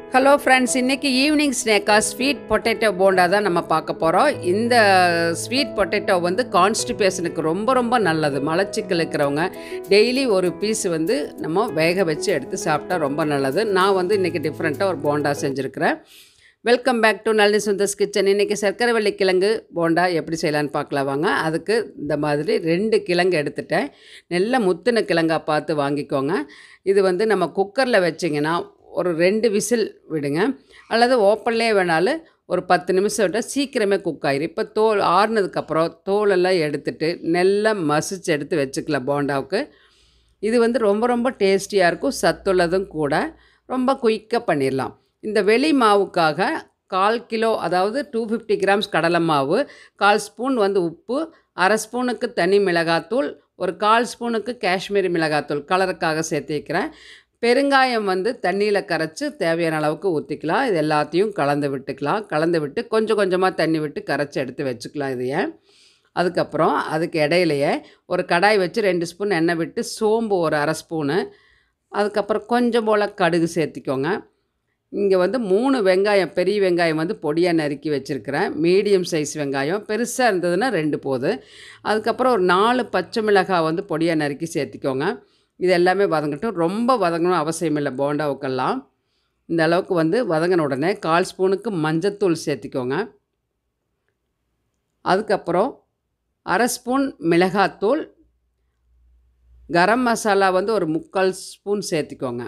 hello friends இன்றைக்கி evening ஸ்நேக்காக sweet potato bonda தான் நம்ம பார்க்க போகிறோம் இந்த ஸ்வீட் பொட்டேட்டோ வந்து கான்ஸ்டிபேஷனுக்கு ரொம்ப ரொம்ப நல்லது மலச்சிக்கல் இருக்கிறவங்க டெய்லி ஒரு பீஸ் வந்து நம்ம வேக வச்சு எடுத்து சாப்பிட்டா ரொம்ப நல்லது நான் வந்து இன்றைக்கி டிஃப்ரெண்ட்டாக ஒரு போண்டா செஞ்சுருக்கிறேன் welcome back to Nalini Sundar's kitchen இன்றைக்கி சர்க்கரை வள்ளி கிழங்கு போண்டா எப்படி செய்யலான்னு பார்க்கலாம் வாங்க அதுக்கு இந்த மாதிரி ரெண்டு கிழங்கு எடுத்துட்டேன் நல்ல முத்தின கிழங்கா பார்த்து வாங்கிக்கோங்க இது வந்து நம்ம குக்கரில் வச்சிங்கன்னா ஒரு ரெண்டு விசில் விடுங்க அல்லது ஓப்பன்லேயே வேணாலும் ஒரு பத்து நிமிஷம் விட்டால் சீக்கிரமே குக் ஆயிரும் இப்போ தோல் ஆறுனதுக்கப்புறம் தோலெல்லாம் எடுத்துட்டு நல்லா மசிச்சு எடுத்து வச்சுக்கலாம் போண்டாவுக்கு இது வந்து ரொம்ப ரொம்ப டேஸ்டியாக இருக்கும் சத்துள்ளதும் கூட ரொம்ப குயிக்காக பண்ணிடலாம் இந்த வெளி மாவுக்காக கால் கிலோ அதாவது டூ ஃபிஃப்டி கிராம்ஸ் கடலை மாவு கால் ஸ்பூன் வந்து உப்பு அரை ஸ்பூனுக்கு தனி மிளகாத்தூள் ஒரு கால் ஸ்பூனுக்கு காஷ்மீரி மிளகாத்தூள் கலருக்காக சேர்த்திக்கிறேன் பெருங்காயம் வந்து தண்ணியில் கரைச்சி தேவையான அளவுக்கு ஊற்றிக்கலாம் இது எல்லாத்தையும் கலந்து விட்டுக்கலாம் கலந்து விட்டு கொஞ்சம் கொஞ்சமாக தண்ணி விட்டு கரைச்சி எடுத்து வச்சுக்கலாம் இதையே அதுக்கப்புறம் அதுக்கு இடையிலையே ஒரு கடாய் வச்சு ரெண்டு ஸ்பூன் எண்ணெய் விட்டு சோம்பு ஒரு அரை ஸ்பூனு அதுக்கப்புறம் கொஞ்சம் போல் கடுகு சேர்த்திக்கோங்க இங்கே வந்து மூணு வெங்காயம் பெரிய வெங்காயம் வந்து பொடியாக நறுக்கி வச்சுருக்கிறேன் மீடியம் சைஸ் வெங்காயம் பெருசாக இருந்ததுன்னா ரெண்டு போது அதுக்கப்புறம் ஒரு நாலு பச்சை மிளகாய் வந்து பொடியாக நறுக்கி சேர்த்திக்கோங்க இது எல்லாமே வதங்கட்டும் ரொம்ப வதங்கணும் அவசியம் இல்லை போண்டாவுக்கெல்லாம் இந்த அளவுக்கு வந்து வதங்கின உடனே கால் ஸ்பூனுக்கு மஞ்சத்தூள் சேர்த்திக்கோங்க அதுக்கப்புறம் அரை ஸ்பூன் மிளகாத்தூள் கரம் மசாலா வந்து ஒரு முக்கால் ஸ்பூன் சேர்த்திக்கோங்க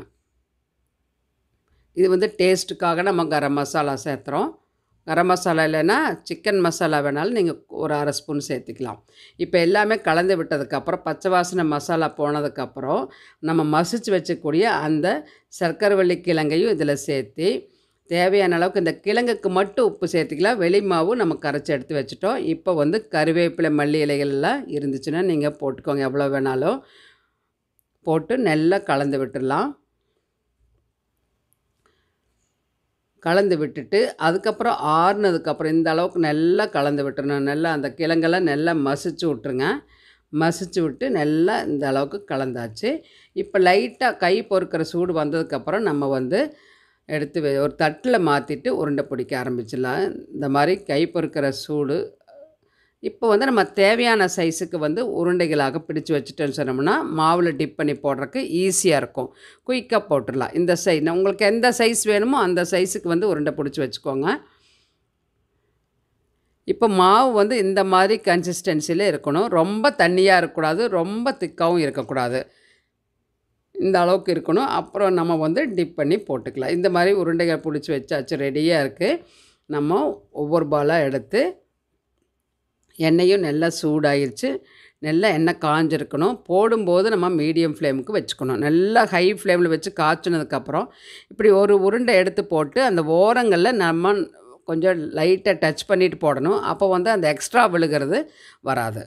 இது வந்து டேஸ்ட்டுக்காக நம்ம கரம் மசாலா சேர்த்துறோம் கரம் மசாலா இல்லைன்னா சிக்கன் மசாலா வேணாலும் நீங்கள் ஒரு அரை ஸ்பூன் சேர்த்துக்கலாம் இப்போ எல்லாமே கலந்து விட்டதுக்கப்புறம் பச்சை வாசனை மசாலா போனதுக்கப்புறம் நம்ம மசிச்சு வச்சக்கூடிய அந்த சர்க்கரைவள்ளி கிழங்கையும் இதில் சேர்த்து தேவையான அளவுக்கு இந்த கிழங்குக்கு மட்டும் உப்பு சேர்த்துக்கலாம் வெளி மாவு நம்ம கரைச்சி எடுத்து வச்சுட்டோம் இப்போ வந்து கருவேப்பிலை மல்லி இலைகள்லாம் இருந்துச்சுன்னா நீங்கள் போட்டுக்கோங்க எவ்வளோ வேணாலும் போட்டு நல்லா கலந்து விட்டுடலாம் கலந்து விட்டுட்டு அதுக்கப்புறம் ஆறுனதுக்கப்புறம் இந்த அளவுக்கு நல்லா கலந்து விட்டுறணும் நல்லா அந்த கிழங்கெல்லாம் நல்லா மசிச்சு விட்ருங்க மசிச்சு விட்டு நல்லா இந்த அளவுக்கு கலந்தாச்சு இப்போ லைட்டாக கை பொறுக்கிற சூடு வந்ததுக்கப்புறம் நம்ம வந்து எடுத்து வே- ஒரு தட்டில் மாற்றிட்டு உருண்டை பிடிக்க ஆரம்பிச்சிடலாம் இந்த மாதிரி கை பொறுக்கிற சூடு இப்போ வந்து நம்ம தேவையான சைஸுக்கு வந்து உருண்டைகளாக பிடிச்சு வச்சுட்டோன்னு சொன்னோம்னா மாவில் டிப் பண்ணி போடுறதுக்கு ஈஸியாக இருக்கும் குயிக்காக போட்டுடலாம் இந்த சைஸ் உங்களுக்கு எந்த சைஸ் வேணுமோ அந்த சைஸுக்கு வந்து உருண்டை பிடிச்சி வச்சுக்கோங்க இப்போ மாவு வந்து இந்த மாதிரி கன்சிஸ்டன்சியில் இருக்கணும் ரொம்ப தண்ணியாக இருக்கக்கூடாது ரொம்ப திக்காகவும் இருக்கக்கூடாது இந்த அளவுக்கு இருக்கணும் அப்புறம் நம்ம வந்து டிப் பண்ணி போட்டுக்கலாம் இந்த மாதிரி உருண்டைகள் பிடிச்சி வச்சாச்சு ரெடியாக இருக்குது நம்ம ஒவ்வொரு பாலாக எடுத்து எண்ணெயும் நல்லா சூடாயிருச்சு நல்லா எண்ணெய் காஞ்சிருக்கணும் போடும்போது நம்ம மீடியம் ஃப்ளேமுக்கு வச்சுக்கணும் நல்லா ஹை ஃப்ளேமில் வச்சு காய்ச்சினதுக்கப்புறம் இப்படி ஒரு உருண்டை எடுத்து போட்டு அந்த ஓரங்களில் நம்ம கொஞ்சம் லைட்டாக டச் பண்ணிட்டு போடணும் அப்போ வந்து அந்த எக்ஸ்ட்ரா விழுகிறது வராது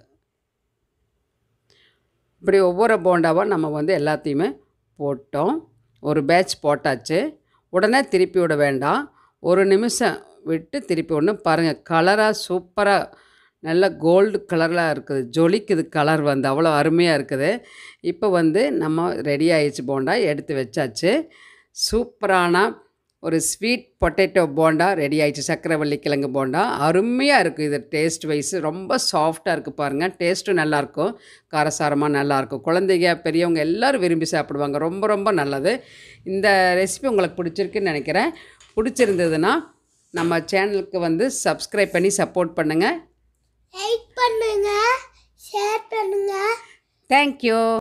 இப்படி ஒவ்வொரு போண்டாவாக நம்ம வந்து எல்லாத்தையுமே போட்டோம் ஒரு பேட்ச் போட்டாச்சு உடனே திருப்பி விட வேண்டாம் ஒரு நிமிஷம் விட்டு திருப்பி விடணும் பாருங்கள் கலராக சூப்பராக நல்ல கோல்டு கலரில் இருக்குது ஜொலிக்குது கலர் வந்து அவ்வளோ அருமையாக இருக்குது இப்போ வந்து நம்ம ரெடி ஆயிடுச்சு போண்டா எடுத்து வச்சாச்சு சூப்பரான ஒரு ஸ்வீட் பொட்டேட்டோ போண்டா ரெடி ஆயிடுச்சு சக்கரவள்ளி கிழங்கு போண்டா அருமையாக இருக்குது இது டேஸ்ட் வைஸ் ரொம்ப சாஃப்டாக இருக்குது பாருங்கள் டேஸ்ட்டும் நல்லாயிருக்கும் காரசாரமாக நல்லாயிருக்கும் குழந்தைங்க பெரியவங்க எல்லோரும் விரும்பி சாப்பிடுவாங்க ரொம்ப ரொம்ப நல்லது இந்த ரெசிபி உங்களுக்கு பிடிச்சிருக்குன்னு நினைக்கிறேன் பிடிச்சிருந்ததுன்னா நம்ம சேனலுக்கு வந்து சப்ஸ்கிரைப் பண்ணி சப்போர்ட் பண்ணுங்கள் லைக் பண்ணுங்க ஷேர் பண்ணுங்க தேங்க்யூ